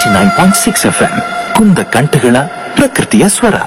eighty nine point six F M ಕುಂದ ಕಂಠಗಳ ಪ್ರಕೃತಿಯ ಸ್ವರ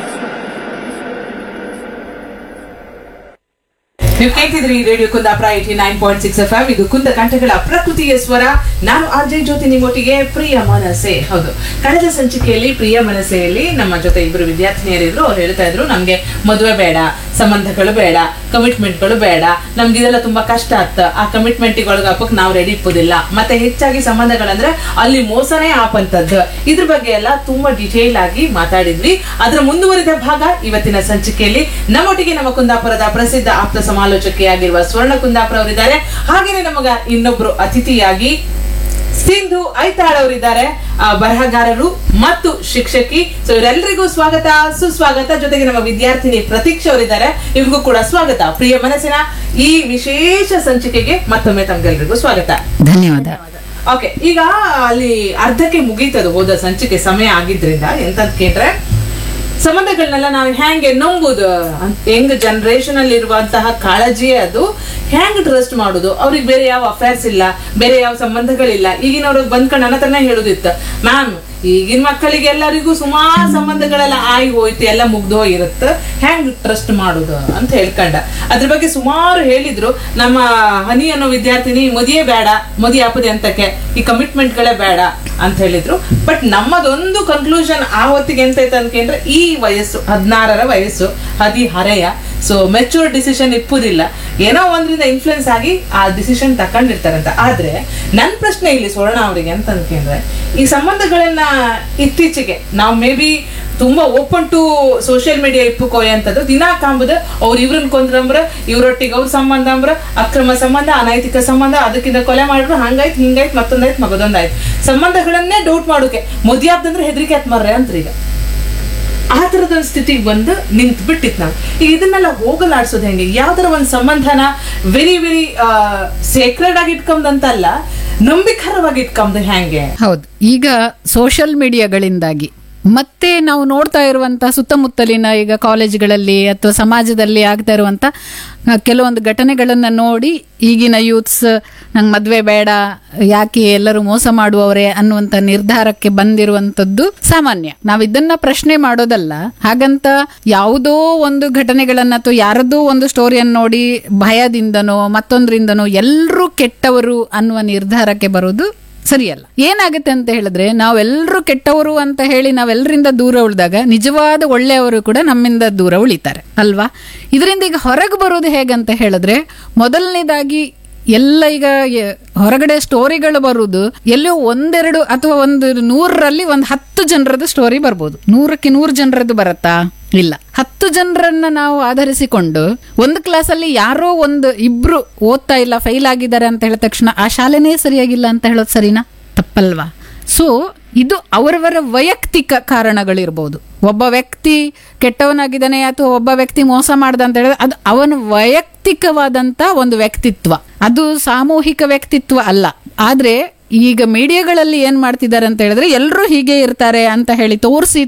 ನೀವು ಕೇಳ್ತಿದ್ರಿ radio Kundapura eighty nine point six F M ಇದು ಕುಂದ ಕಂಠಗಳ ಪ್ರಕೃತಿಯ ಸ್ವರ ನಾನು ಅಜಯ್ ಜ್ಯೋತಿ ನಿಮ್ಮೊಟ್ಟಿಗೆ ಪ್ರಿಯ ಮನಸೆ ಹೌದು ಕಳೆದ ಸಂಚಿಕೆಯಲ್ಲಿ ಪ್ರಿಯ ಮನಸ್ಸೆಯಲ್ಲಿ ನಮ್ಮ ಜೊತೆ ಇಬ್ರು ವಿದ್ಯಾರ್ಥಿನಿಯರಿದ್ರು ಅವ್ರು ಹೇಳ್ತಾ ಇದ್ರು ನಮ್ಗೆ ಮದುವೆ ಬೇಡ ಸಂಬಂಧಗಳು ಬೇಡ ಕಮಿಟ್ಮೆಂಟ್ಗಳು ಬೇಡ ನಮ್ಗೆ ಇದೆಲ್ಲ ತುಂಬಾ ಕಷ್ಟ ಆಗ್ತ ಆ ಕಮಿಟ್ಮೆಂಟಿಗೆ ಒಳಗಾಪಕ್ ನಾವು ರೆಡಿ ಇಪ್ಪುದಿಲ್ಲ ಮತ್ತೆ ಹೆಚ್ಚಾಗಿ ಸಂಬಂಧಗಳಂದ್ರೆ ಅಲ್ಲಿ ಮೋಸನೇ ಆಪಂತದ್ದು ಇದ್ರ ಬಗ್ಗೆ ಎಲ್ಲ ತುಂಬಾ ಡಿಟೇಲ್ ಆಗಿ ಮಾತಾಡಿದ್ವಿ ಅದರ ಮುಂದುವರಿದ ಭಾಗ ಇವತ್ತಿನ ಸಂಚಿಕೆಯಲ್ಲಿ ನಮ್ಮೊಟ್ಟಿಗೆ ನಮ್ಮ ಕುಂದಾಪುರದ ಪ್ರಸಿದ್ಧ ಆಪ್ತ ಸಮಾಲೋಚಕಿಯಾಗಿರುವ ಸ್ವರ್ಣ ಕುಂದಾಪುರ ಅವರಿದ್ದಾರೆ ಹಾಗೇನೆ ನಮಗ ಇನ್ನೊಬ್ರು ಅತಿಥಿಯಾಗಿ ಸಿಂಧು ಐತಾಳ್ ಅವರಿದ್ದಾರೆ ಆ, ಬರಹಗಾರರು ಮತ್ತು ಶಿಕ್ಷಕಿ ಸೊ ಇವರೆಲ್ಲರಿಗೂ ಸ್ವಾಗತ ಸುಸ್ವಾಗತ ಜೊತೆಗೆ ನಮ್ಮ ವಿದ್ಯಾರ್ಥಿನಿ ಪ್ರತೀಕ್ಷಾ ಅವರಿದ್ದಾರೆ ಇವ್ರಿಗೂ ಕೂಡ ಸ್ವಾಗತ ಪ್ರಿಯ ಮನಸ್ಸಿನ ಈ ವಿಶೇಷ ಸಂಚಿಕೆಗೆ ಮತ್ತೊಮ್ಮೆ ತಮ್ಗೆಲ್ರಿಗೂ ಸ್ವಾಗತ ಧನ್ಯವಾದ ಓಕೆ ಈಗ ಅಲ್ಲಿ ಅರ್ಧಕ್ಕೆ ಮುಗೀತದು ಹೋದ ಸಂಚಿಕೆ ಸಮಯ ಆಗಿದ್ರಿಂದ ಎಂತಂತ ಕೇಳ್ರೆ ಸಂಬಂಧಗಳನ್ನೆಲ್ಲ ನಾವು ಹೆಂಗೆ ನಂಬುದು ಅಂತ- ಹೆಂಗ್ ಜನರೇಷನ್ ಅಲ್ಲಿ ಇರುವಂತಹ ಕಾಳಜಿ ಅದು ಹೆಂಗ್ ಟ್ರಸ್ಟ್ ಮಾಡುದು ಅವ್ರಿಗೆ ಬೇರೆ ಯಾವ ಅಫೇರ್ಸ್ ಇಲ್ಲ ಬೇರೆ ಯಾವ ಸಂಬಂಧಗಳಿಲ್ಲ ಈಗಿನವ್ರಿಗೆ ಬಂದ್ಕೊಂಡು ನನ್ನ ಹತ್ರನೇ ಹೇಳುದಿತ್ತು ಮ್ಯಾಮ್ ಈಗಿನ ಮಕ್ಕಳಿಗೆ ಎಲ್ಲರಿಗೂ ಸುಮಾರು ಸಂಬಂಧಗಳೆಲ್ಲ ಆಗಿ ಹೋಯ್ತು ಎಲ್ಲ ಮುಗ್ದು ಹೋಗಿರುತ್ತೆ ಹೆಂಗ್ ಟ್ರಸ್ಟ್ ಮಾಡುದು ಅಂತ ಹೇಳ್ಕೊಂಡ ಅದ್ರ ಬಗ್ಗೆ ಸುಮಾರು ಹೇಳಿದ್ರು ನಮ್ಮ ಹನಿ ಅನ್ನೋ ವಿದ್ಯಾರ್ಥಿನಿ ಮದಿಯೇ ಬೇಡ ಮದಿ ಆಪದೆ ಅಂತಕ್ಕೆ ಈ ಕಮಿಟ್ಮೆಂಟ್ಗಳೇ ಬೇಡ ಅಂತ ಹೇಳಿದ್ರು ಬಟ್ ನಮ್ಮದೊಂದು ಕನ್ಕ್ಲೂಷನ್ ಆ ಹೊತ್ತಿಗೆ ಎಂತ ಆಯ್ತು ಅನ್ಕೊಂಡ್ರೆ ಈ ವಯಸ್ಸು ಹದಿನಾರರ ವಯಸ್ಸು ಹದಿಹರೆಯ ಸೊ ಮೆಚೂರ್ ಡಿಸಿಷನ್ ಇಪ್ಪುದಿಲ್ಲ ಏನೋ ಒಂದ್ರಿಂದ ಇನ್ಫ್ಲುಯೆನ್ಸ್ ಆಗಿ ಆ ಡಿಸಿಷನ್ ತಕೊಂಡಿರ್ತಾರಂತ ಆದ್ರೆ ನನ್ ಪ್ರಶ್ನೆ ಇಲ್ಲಿ ಸ್ವರ್ಣ ಅವರಿಗೆ ಅಂತ ಅನ್ಕೊಂಡ್ರೆ ಈ ಸಂಬಂಧಗಳನ್ನ ಇತ್ತೀಚೆಗೆ ನಾವು ಮೇ ಬಿ ತುಂಬಾ ಓಪನ್ ಟು ಸೋಷಿಯಲ್ ಮೀಡಿಯಾ ಇಪ್ಪುಕೋಯ ಅಂತದ್ದು ದಿನಾ ಕಾಂಬುದು ಅವ್ರು ಇವ್ರನ್ನ ಕೊಂದ್ರಂಬ್ರ ಇವ್ರೊಟ್ಟಿಗೆ ಅವ್ರ ಸಂಬಂಧ ಅಂಬ್ರ ಅಕ್ರಮ ಸಂಬಂಧ ಅನೈತಿಕ ಸಂಬಂಧ ಅದಕ್ಕಿಂತ ಕೊಲೆ ಮಾಡಿದ್ರು ಹಂಗಾಯ್ತು ಹಿಂಗಾಯ್ತು ಮತ್ತೊಂದಾಯ್ತು ಮಗದೊಂದಾಯ್ತು ಸಂಬಂಧಗಳನ್ನೇ ಡೌಟ್ ಮಾಡೋಕೆ ಮದುವೆ ಹೆದರಿಕೆ ಆತ್ ಮರ್ರೆ ಅಂತ ಈಗ ಆ ಥರದ ಸ್ಥಿತಿಗೆ ಬಂದು ನಿಂತು ಬಿಟ್ಟಿತ್ತು ನಾವು ಈಗ ಇದನ್ನೆಲ್ಲ ಹೋಗಲಾಡ್ಸೋದು ಹೆಂಗೆ ಯಾವ್ದಾರ ಒಂದು ಸಂಬಂಧನ ವೆರಿ ವೆರಿ ಸೇಕ್ರೆಡ್ ಆಗಿ ಇಟ್ಕೊಂಡಂತಲ್ಲ ನಂಬಿಕರವಾಗಿ ಇಟ್ಕೊಂಡ್ ಹೆಂಗೆ ಹೌದು ಈಗ ಸೋಷಿಯಲ್ ಮೀಡಿಯಾಗಳಿಂದಾಗಿ ಮತ್ತೆ ನಾವು ನೋಡ್ತಾ ಇರುವಂತ ಸುತ್ತಮುತ್ತಲಿನ ಈಗ ಕಾಲೇಜ್ಗಳಲ್ಲಿ ಅಥವಾ ಸಮಾಜದಲ್ಲಿ ಆಗ್ತಾ ಇರುವಂತ ಆ, ಕೆಲವೊಂದು ಘಟನೆಗಳನ್ನ ನೋಡಿ ಈಗಿನ ಯೂತ್ಸ್ ನಂಗೆ ಮದ್ವೆ ಬೇಡ ಯಾಕೆ ಎಲ್ಲರೂ ಮೋಸ ಮಾಡುವವರೇ ಅನ್ನುವಂತ ನಿರ್ಧಾರಕ್ಕೆ ಬಂದಿರುವಂತದ್ದು ಸಾಮಾನ್ಯ ನಾವು ಇದನ್ನ ಪ್ರಶ್ನೆ ಮಾಡೋದಲ್ಲ ಹಾಗಂತ ಯಾವುದೋ ಒಂದು ಘಟನೆಗಳನ್ನ ಅಥವಾ ಯಾರದೋ ಒಂದು ಸ್ಟೋರಿಯನ್ನು ನೋಡಿ ಭಯದಿಂದನೋ ಮತ್ತೊಂದರಿಂದನೋ ಎಲ್ಲರೂ ಕೆಟ್ಟವರು ಅನ್ನುವ ನಿರ್ಧಾರಕ್ಕೆ ಬರೋದು ಸರಿಯಲ್ಲ ಏನಾಗುತ್ತೆ ಅಂತ ಹೇಳಿದ್ರೆ ನಾವೆಲ್ಲರೂ ಕೆಟ್ಟವರು ಅಂತ ಹೇಳಿ ನಾವೆಲ್ಲರಿಂದ ದೂರ ಉಳಿದಾಗ ನಿಜವಾದ ಒಳ್ಳೆಯವರು ಕೂಡ ನಮ್ಮಿಂದ ದೂರ ಉಳಿತಾರೆ ಅಲ್ವಾ ಇದರಿಂದ ಈಗ ಹೊರಗೆ ಬರೋದು ಹೇಗಂತ ಹೇಳಿದ್ರೆ ಮೊದಲನೇದಾಗಿ ಎಲ್ಲ ಈಗ ಎ- ಹೊರಗಡೆ ಸ್ಟೋರಿಗಳು ಬರುವುದು ಎಲ್ಲೋ ಒಂದೆರಡು ಅಥವಾ ಒಂದು ನೂರರಲ್ಲಿ ಒಂದು ಹತ್ತು ಜನರದ್ದು ಸ್ಟೋರಿ ಬರ್ಬೋದು ನೂರಕ್ಕೆ ನೂರು ಜನರದ್ದು ಬರತ್ತಾ ಇಲ್ಲ ಹತ್ತು ಜನರನ್ನ ನಾವು ಆಧರಿಸಿಕೊಂಡು ಒಂದು ಕ್ಲಾಸಲ್ಲಿ ಯಾರೋ ಒಂದು ಇಬ್ರು ಓದ್ತಾ ಇಲ್ಲ ಫೈಲ್ ಆಗಿದ್ದಾರೆ ಅಂತ ಹೇಳಿದ ತಕ್ಷಣ ಆ ಶಾಲೆನೇ ಸರಿಯಾಗಿಲ್ಲ ಅಂತ ಹೇಳೋದು ಸರಿನಾ ತಪ್ಪಲ್ವಾ ಸೊ ಇದು ಅವರವರ ವೈಯಕ್ತಿಕ ಕಾರಣಗಳಿರ್ಬೋದು ಒಬ್ಬ ವ್ಯಕ್ತಿ ಕೆಟ್ಟವನಾಗಿದ್ದಾನೆ ಅಥವಾ ಒಬ್ಬ ವ್ಯಕ್ತಿ ಮೋಸ ಮಾಡ್ದ ಅಂತ ಹೇಳಿದ್ರೆ ಅದು ಅವನ ವೈಯಕ್ತಿಕವಾದಂತ ಒಂದು ವ್ಯಕ್ತಿತ್ವ ಅದು ಸಾಮೂಹಿಕ ವ್ಯಕ್ತಿತ್ವ ಅಲ್ಲ ಆದ್ರೆ ಈಗ ಮೀಡಿಯಾಗಳಲ್ಲಿ ಏನ್ ಮಾಡ್ತಿದ್ದಾರೆ ಅಂತ ಹೇಳಿದ್ರೆ ಎಲ್ಲರೂ ಹೀಗೆ ಇರ್ತಾರೆ ಅಂತ ಹೇಳಿ ತೋರಿಸಿ